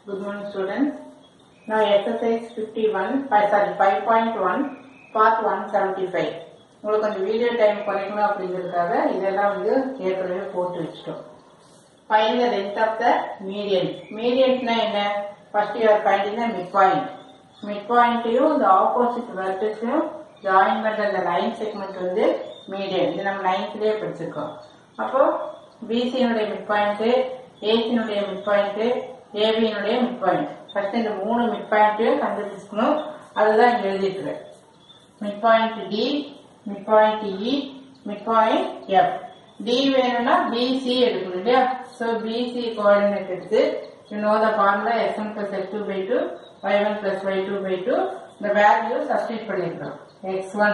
Good morning students. Now exercise 51, fi- sorry 5.1 part 175. உங்களுக்கு அந்த video time குறைக்கணும் அப்படிங்கிறதுக்காக இதெல்லாம் வந்து ஏற்கனவே போட்டு வச்சிட்டோம் Find the length of the median. Medianனா என்ன? First you are finding the midpoint. Midpointயும் the opposite vertexயும் join பண்ற அந்த line segment வந்து median. இது நம்ம நைன்த்லயே படிச்சிருக்கோம். அப்போ BC னுடைய midpoint, AC னுடைய midpoint, AB னுடைய midpoint. First இந்த மூணு midpointயும் கண்டுபிடிச்சுக்கணும். அதுதான் இங்க எழுதியிருக்கிறேன். midpoint D, midpoint E, midpoint F. D வேணும்னா BC எடுக்கணும் இல்லையா so BC கோஆர்டினேட் எடுத்து you know the formula x1 plus x2 by 2 y1 plus y2 by 2 the value substitute பண்ணிருக்கோம் x1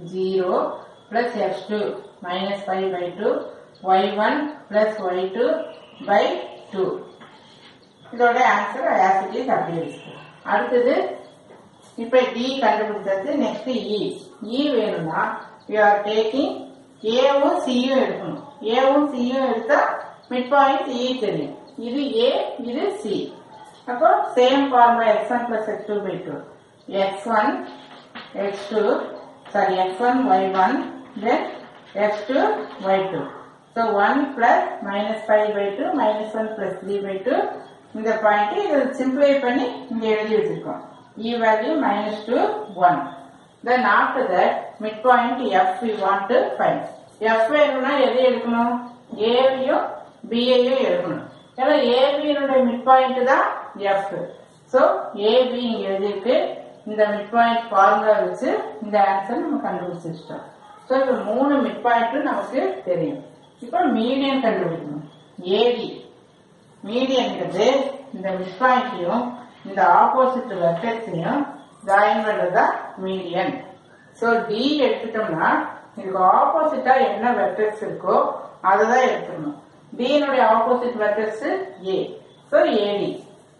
0 plus x2 minus 5 by 2 y1 plus y2 by 2 இதோட answer as it is அப்படியே வச்சுக்கலாம் அடுத்தது இப்ப D கண்டுபிடிச்சது next இ இ வேணும்னா you are taking ஏவும் சியும் எடுக்கணும் ஏவும் சியும் எடுத்தா மிட் பாயிண்ட் இ தெரியும் இது ஏ இது சி அப்போ same formula x one plus x two by two x one x two sorry x one y one then x two y two so one plus minus five by two minus one plus three by two இந்த point இதை சிம்பிளை பண்ணி இங்க எழுதி வச்சிருக்கோம் e value minus 2 1 then after that midpoint f we want to find f வேணும்னா எதை எடுக்கணும் a யும் b யும் எடுக்கணும் ஏன்னா ab னுடைய midpoint தான் f so ab இங்க எழுதிருக்கு இந்த midpoint ஃபார்முலா வச்சு இந்த ஆன்சர் நம்ம கண்டுபிடிச்சிட்டோம் ஸோ இப்போ மூணு மிட்பாயிண்ட்டும் நமக்கு தெரியும் இப்போ மீடியன் கண்டுபிடிக்கணும் ஏடி மீடியன்ங்கிறது இந்த மிட்பாயிண்ட்டையும் இந்த ஆப்போசிட் வெர்டெக்ஸையும் ஜாயின் பண்றதா மீடியன் ஸோ டி எடுத்துட்டோம்னா இதுக்கு ஆப்போசிட்டா என்ன வெர்டெக்ஸ் இருக்கோ அதை தான் எடுத்துக்கணும் டியினுடைய opposite vertex A so AD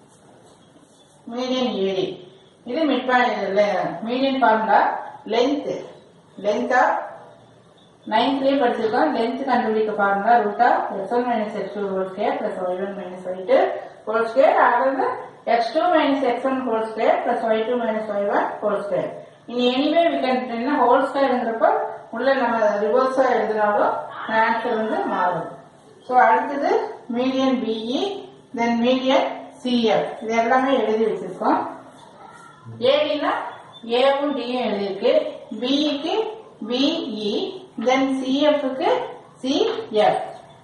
median AD இது mid point median formula length லென்த்தா நைன்த்லயே படிச்சிருக்கோம் லென்த் கண்டுபிடிக்க பாருங்க root of x one minus x two whole square plus y one minus y two whole square அதாவது x two minus x one whole square plus y two minus Y one whole square இனி anyway we can என்ன whole ஸ்கேர்ங்கிறப்ப உள்ள நம்ம ரிவர்ஸா எழுதினாலும் answer வந்து மாறும் ஸோ அடுத்தது median BE then median CF இது எல்லாமே எழுதி வச்சிருக்கோம் ஏடினா ஏவும் டியும் எழுதியிருக்கு பிஇக்கு பிஇ தென் சிஎஃப்க்கு CF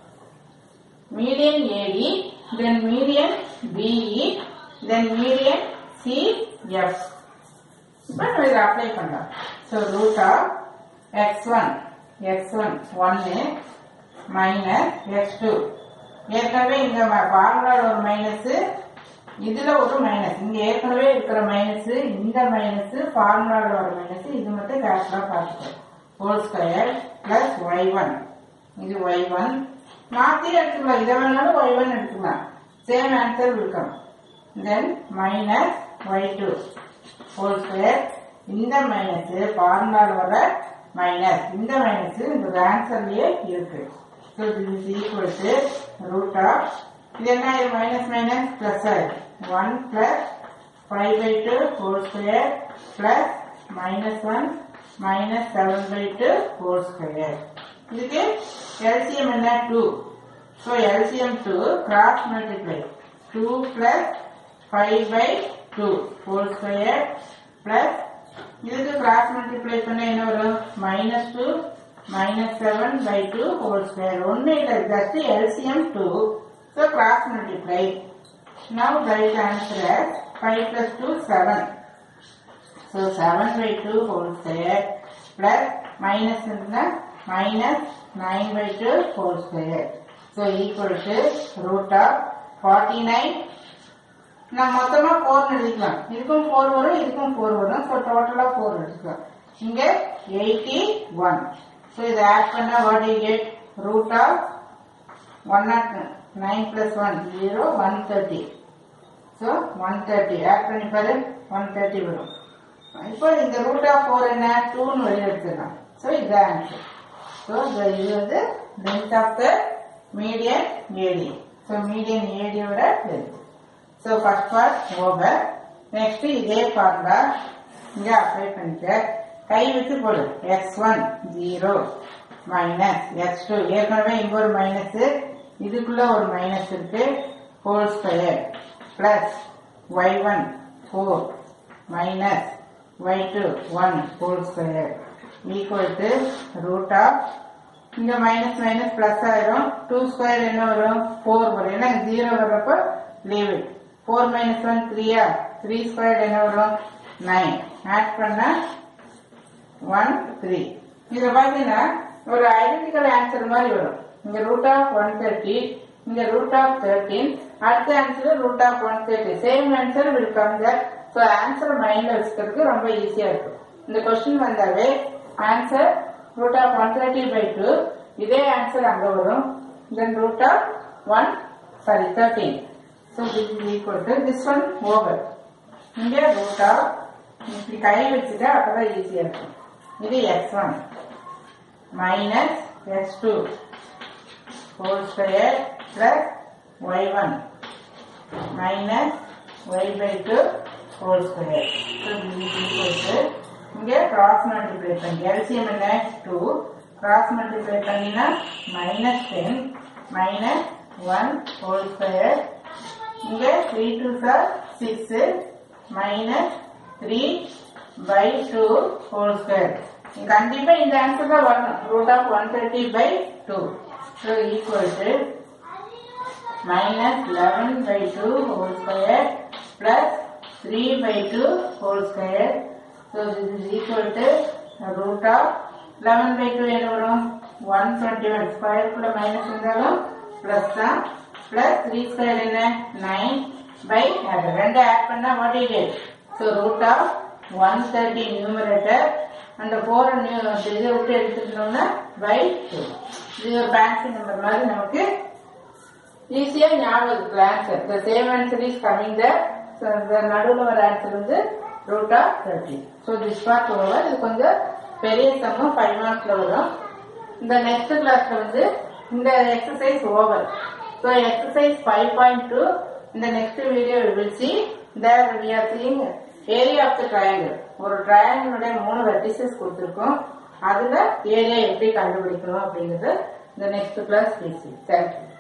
median AD then median BE then median CF இப்போ நம்ம இதை அப்ளை பண்ணலாம் so root of x one x one ஒன்னு மைனஸ் எக்ஸ் டூ ஏற்கனவே இங்க ஃபார்முலால ஒரு மைனஸ் இதுல ஒரு மைனஸ் இங்க ஏற்கனவே இருக்கிற மைனஸ் இந்த மைனஸ் ஃபார்முலால ஒரு மைனஸ் இது மட்டும் கேர்ஃபுல்லா பார்த்துக்கோ whole square plus y one இது ஒய் ஒன் மாத்தி எடுத்துக்கலாம் இதை வேணாலும் ஒய் ஒன் எடுத்துக்கலாம் சேம் ஆன்சர் இருக்கும் then minus y two whole square இந்த மைனஸ் ஃபார்முலால வர மைனஸ் இந்த மைனஸ் இந்த ஆன்சர்லயே இருக்கு so this is equal to root of இது என்ன இது minus minus plus one plus five by two whole square plus minus one minus seven by two whole square இதுக்கு எல்சிஎம் என்ன two so LCM two cross multiply two plus five by two whole square plus இதுக்கு cross multiply பண்ண என்ன வரும் minus two minus seven by two whole square ஒன்னு இல்லை just LCM two so cross multiply now right answer five plus two seven so seven by two whole square plus minus இருந்தால் minus nine by two whole square so equal to root of forty nine நான் மொத்தமா four எழுதிக்கலாம் இதுக்கும் four வரும் இதுக்கும் four வரும் so டோட்டலா four எடுத்துக்கலாம் இங்க எயிட்டி ஒன் ஸோ இதை ஆட் பண்ணா what you get root of one naught nine plus one zero one thirty so one thirty add பண்ணி பாரு ஒன் தேர்ட்டி வரும் இப்போ இந்த ரூட் ஆஃப் ஃபோர் என்ன டூன்னு வெளியே எடுத்துக்கலாம் ஸோ இதுதான் ஆன்சர் ஸோ இது வந்து length of the median AD so median ஏடியோட length so first part over next இதே ஃபார்முலா இங்க அப்ளை பண்ணிக்க கை விட்டு போடு x one zero minus x two ஏற்கனவே இங்க ஒரு மைனஸ் இதுக்குள்ள ஒரு மைனஸ் இருக்கு whole square plus y one four minus y two one whole square equal to root of இங்க மைனஸ் மைனஸ் பிளஸ் ஆயிரும் டூ ஸ்கொயர் என்ன வரும் ஃபோர் வரும் ஏன்னா ஜீரோ வர்றப்ப leave it four minus one த்ரீயா த்ரீ ஸ்கொயர் என்ன வரும் நைன் ஆட் பண்ணா ஒன் த்ரீ இதுல பாத்தீங்கன்னா ஒரு ஐடென்டிக்கல் ஆன்சர் மாதிரி வரும் இங்க ரூட் ஆஃப் ஒன் தேர்ட்டி இங்க ரூட் ஆஃப் தேர்ட்டீன் அடுத்த answer root of one thirty same answer will come that so answer மைண்ட்ல வச்சுக்கிறதுக்கு ரொம்ப ஈஸியா இருக்கும் இந்த கொஸ்டின் வந்தாவே answer root of one thirty by two இதே ஆன்சர் அங்க வரும் then root of one sorry thirteen so this is equal to this one over இங்க ரூட் ஆஃப் இப்படி கை வச்சுட்டா அப்பதான் ஈஸியா இருக்கும் இது x one minus x two whole square plus y one minus y by two whole square இங்க cross multiply பண்ணி எல்சிஎம் என்ன டூ கிராஸ் மல்டிப்ளை பண்ணினா minus ten minus one whole square இங்க three two sir six minus three by two whole square கண்டிப்பா இந்த answer தான் வரணும் root of one thirty by two so equal to minus eleven by two whole square plus three by two whole square so this is equal to root of eleven by two என்ன வரும் one twenty one ஸ்கொயருக்குள்ள minus இருந்தாலும் plus தான் plus three square என்ன nine by ரெண்டு add பண்ணா what it is so root of one thirty numerator அந்த four இதை விட்டு எடுத்துட்டோம்னா பை டூ இது ஒரு ஃபேன்சி நம்பர் மாதிரி நமக்கு ஈஸியா ஞாபகம் இருக்கு answer the same answer is coming the நடுவில் வர ஆன்சர் வந்து root of thirty so this part over இது கொஞ்சம் பெரிய சம்மம் ஃபைவ் மார்க்ஸ்ல வரும் இந்த நெக்ஸ்ட் கிளாஸ்ல வந்து இந்த exercise over so exercise five point two இந்த next video will see there we are seeing area of the triangle ஒரு ட்ரையாங்கிளுடைய மூணு வெர்டிசஸ் கொடுத்துருக்கோம் அதுல ஏரியா எப்படி கண்டுபிடிக்கணும் அப்படிங்கறது இந்த நெக்ஸ்ட் கிளாஸ் பேசி தேங்க்யூ